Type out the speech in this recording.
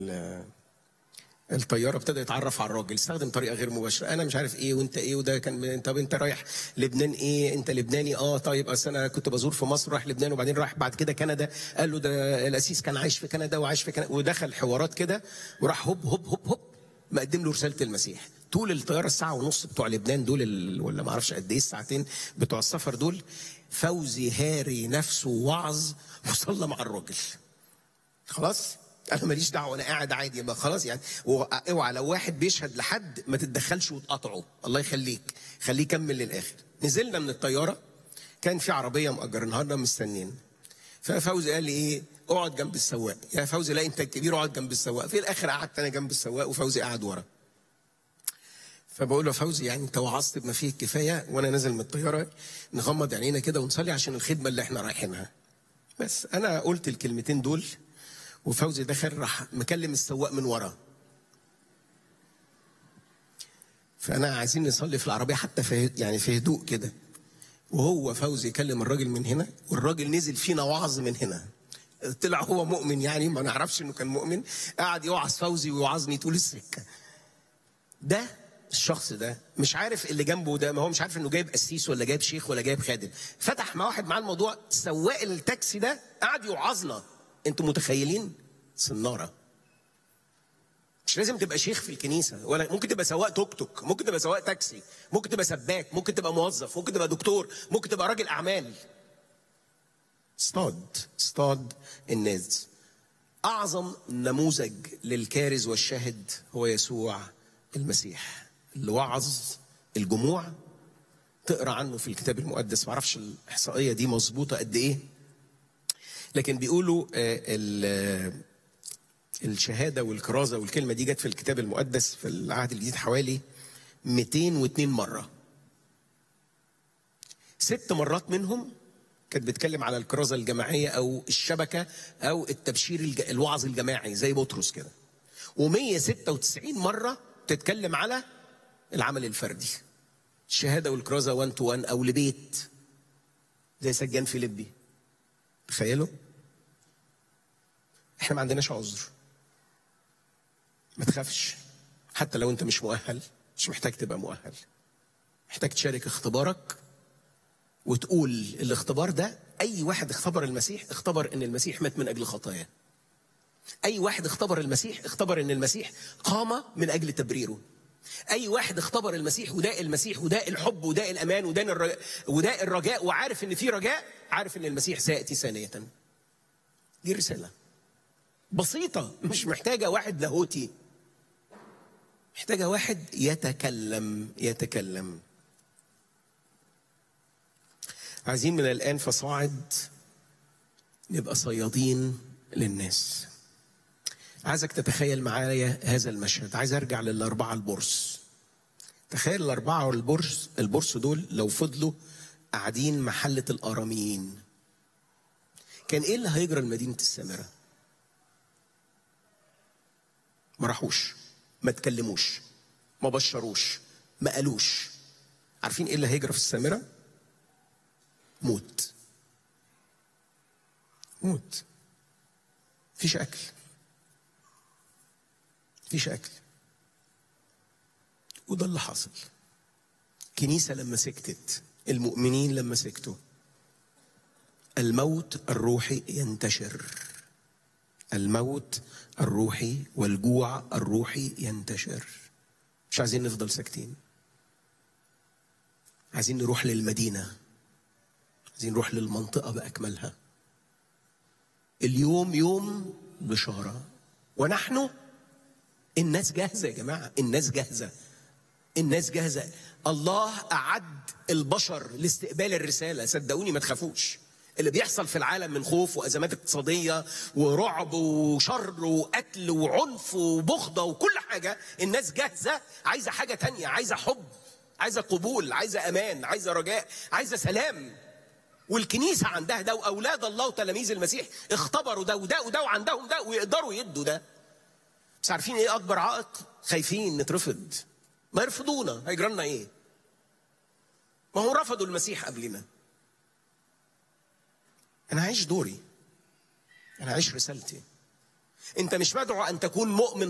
الطياره ابتدى يتعرف على الراجل استخدم طريقه غير مباشره انا مش عارف ايه وانت ايه وده كان من طب انت رايح لبنان ايه انت لبناني اه طيب اصل انا كنت بزور في مصر رايح لبنان وبعدين راح بعد كده كندا قال له ده الاسيس كان عايش في كندا وعايش في كندا ودخل حوارات كده وراح هوب هوب هوب هوب مقدم له رساله المسيح طول الطياره الساعه ونص بتوع لبنان دول ال... ولا ما اعرفش قد ايه الساعتين بتوع السفر دول فوزي هاري نفسه وعظ وصلى مع الراجل خلاص انا ماليش دعوه انا قاعد عادي يبقى خلاص يعني اوعى لو واحد بيشهد لحد ما تتدخلش وتقاطعه الله يخليك خليه يكمل للاخر نزلنا من الطياره كان في عربيه مأجرينها لنا مستنيين ففوزي قال لي ايه اقعد جنب السواق يا فوزي لا انت الكبير اقعد جنب السواق في الاخر قعدت انا جنب السواق وفوزي قاعد ورا فبقول له فوزي يعني انت وعظت بما فيه الكفايه وانا نازل من الطياره نغمض عينينا كده ونصلي عشان الخدمه اللي احنا رايحينها بس انا قلت الكلمتين دول وفوزي دخل راح مكلم السواق من ورا فانا عايزين نصلي في العربيه حتى في يعني في هدوء كده وهو فوزي يكلم الراجل من هنا والراجل نزل فينا وعظ من هنا طلع هو مؤمن يعني ما نعرفش انه كان مؤمن قعد يوعظ فوزي ويوعظني طول السكه ده الشخص ده مش عارف اللي جنبه ده ما هو مش عارف انه جايب قسيس ولا جايب شيخ ولا جايب خادم فتح مع واحد معاه الموضوع سواق التاكسي ده قعد يوعظنا انتوا متخيلين سناره مش لازم تبقى شيخ في الكنيسه ولا ممكن تبقى سواق توك توك ممكن تبقى سواق تاكسي ممكن تبقى سباك ممكن تبقى موظف ممكن تبقى دكتور ممكن تبقى راجل اعمال اصطاد اصطاد الناس اعظم نموذج للكارز والشاهد هو يسوع المسيح اللي وعظ الجموع تقرا عنه في الكتاب المقدس معرفش الاحصائيه دي مظبوطه قد ايه لكن بيقولوا الشهاده والكرازه والكلمه دي جت في الكتاب المقدس في العهد الجديد حوالي 202 مره ست مرات منهم كانت بتتكلم على الكرازه الجماعيه او الشبكه او التبشير الج... الوعظ الجماعي زي بطرس كده و196 مره تتكلم على العمل الفردي الشهاده والكرازه 1 تو 1 او لبيت زي سجان فيليبي تخيلوا احنا ما عندناش عذر ما تخافش حتى لو انت مش مؤهل مش محتاج تبقى مؤهل محتاج تشارك اختبارك وتقول الاختبار ده اي واحد اختبر المسيح اختبر ان المسيح مات من اجل خطاياه اي واحد اختبر المسيح اختبر ان المسيح قام من اجل تبريره اي واحد اختبر المسيح وداء المسيح وداء الحب وداء الامان وداء الرجاء, وداء الرجاء وعارف ان في رجاء عارف ان المسيح سياتي ثانيه دي رساله بسيطه مش محتاجه واحد لاهوتي محتاجه واحد يتكلم يتكلم عايزين من الان فصاعد نبقى صيادين للناس عايزك تتخيل معايا هذا المشهد عايز ارجع للاربعه البرص تخيل الاربعه البرص البرص دول لو فضلوا قاعدين محله الاراميين كان ايه اللي هيجرى لمدينه السامره ما راحوش ما تكلموش ما بشروش ما قالوش عارفين ايه اللي هيجرى في السامره موت موت مفيش اكل مفيش اكل وده اللي حصل كنيسة لما سكتت المؤمنين لما سكتوا الموت الروحي ينتشر الموت الروحي والجوع الروحي ينتشر مش عايزين نفضل ساكتين عايزين نروح للمدينة عايزين نروح للمنطقة بأكملها اليوم يوم بشارة ونحن الناس جاهزة يا جماعة الناس جاهزة الناس جاهزة الله أعد البشر لاستقبال الرسالة صدقوني ما تخافوش اللي بيحصل في العالم من خوف وأزمات اقتصادية ورعب وشر وقتل وعنف وبغضة وكل حاجة الناس جاهزة عايزة حاجة تانية عايزة حب عايزة قبول عايزة أمان عايزة رجاء عايزة سلام والكنيسة عندها ده وأولاد الله وتلاميذ المسيح اختبروا ده وده وده وعندهم ده ويقدروا يدوا ده بس عارفين ايه أكبر عائق؟ خايفين نترفض ما يرفضونا هيجرى لنا ايه؟ ما هو رفضوا المسيح قبلنا انا هعيش دوري انا هعيش رسالتي انت مش مدعو ان تكون مؤمن